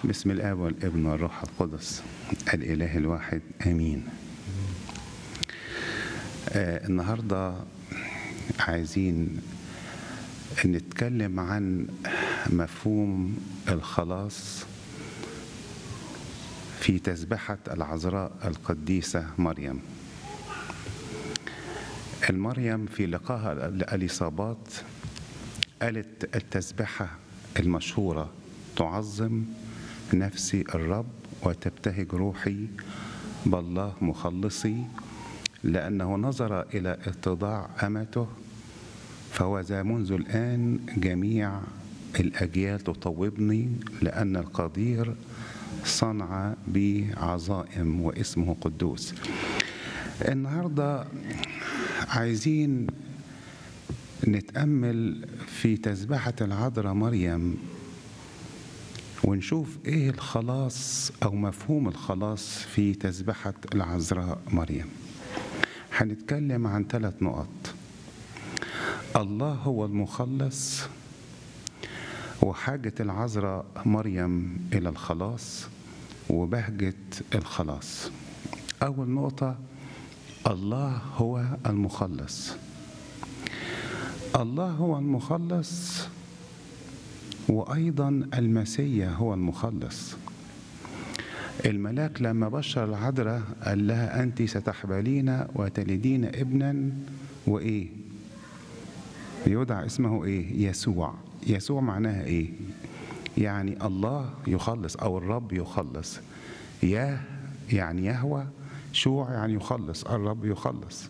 بسم الاب والابن والروح القدس الاله الواحد امين آه النهارده عايزين نتكلم عن مفهوم الخلاص في تسبحة العذراء القديسة مريم المريم في لقاها لأليصابات قالت التسبحة المشهورة تعظم نفسي الرب وتبتهج روحي بالله مخلصي لأنه نظر إلى اتضاع أمته فوذا منذ الآن جميع الأجيال تطوبني لأن القدير صنع بي عظائم واسمه قدوس النهارده عايزين نتأمل في تسبحة العذراء مريم ونشوف ايه الخلاص او مفهوم الخلاص في تسبحة العذراء مريم هنتكلم عن ثلاث نقط الله هو المخلص وحاجة العذراء مريم إلى الخلاص وبهجة الخلاص أول نقطة الله هو المخلص الله هو المخلص وأيضا المسيح هو المخلص الملاك لما بشر العذراء قال لها أنت ستحبلين وتلدين ابنا وإيه يدعى اسمه إيه يسوع يسوع معناها إيه يعني الله يخلص أو الرب يخلص يا يعني يهوى شوع يعني يخلص الرب يخلص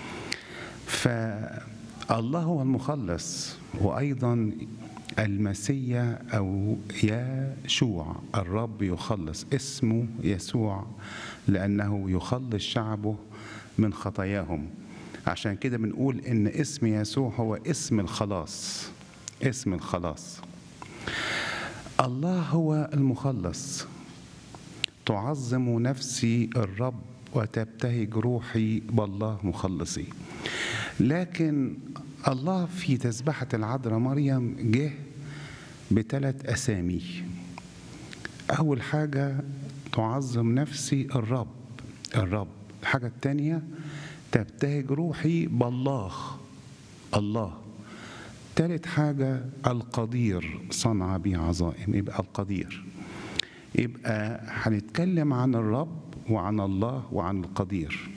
فالله هو المخلص وأيضا المسيا أو يشوع الرب يخلص اسمه يسوع لأنه يخلص شعبه من خطاياهم عشان كده بنقول إن اسم يسوع هو اسم الخلاص اسم الخلاص الله هو المخلص تعظم نفسي الرب وتبتهج روحي بالله مخلصي لكن الله في تسبحة العذراء مريم جه بثلاث أسامي أول حاجة تعظم نفسي الرب الرب الحاجة الثانية تبتهج روحي بالله الله ثالث حاجة القدير صنع بي عظائم يبقى القدير يبقى هنتكلم عن الرب وعن الله وعن القدير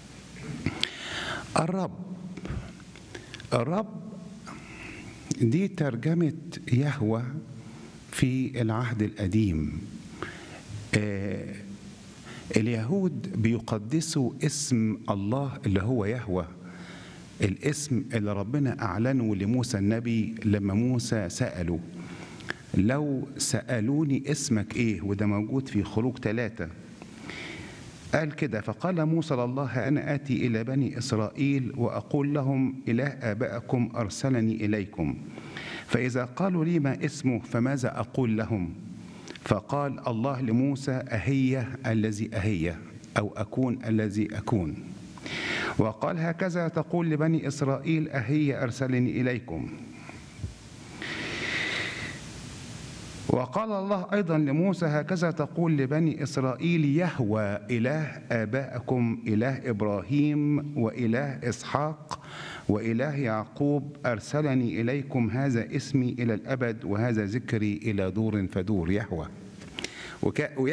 الرب الرب دي ترجمة يهوى في العهد القديم آه اليهود بيقدسوا اسم الله اللي هو يهوى الاسم اللي ربنا أعلنه لموسى النبي لما موسى سأله لو سألوني اسمك إيه وده موجود في خروج ثلاثة قال كده فقال موسى لله أنا آتي إلى بني إسرائيل وأقول لهم إله آبائكم أرسلني إليكم فإذا قالوا لي ما اسمه فماذا أقول لهم فقال الله لموسى أهي الذي أهي أو أكون الذي أكون وقال هكذا تقول لبني إسرائيل أهي أرسلني إليكم وقال الله أيضا لموسى هكذا تقول لبني إسرائيل يهوى إله آبائكم إله إبراهيم وإله إسحاق وإله يعقوب أرسلني إليكم هذا اسمي إلى الأبد وهذا ذكري إلى دور فدور يهوى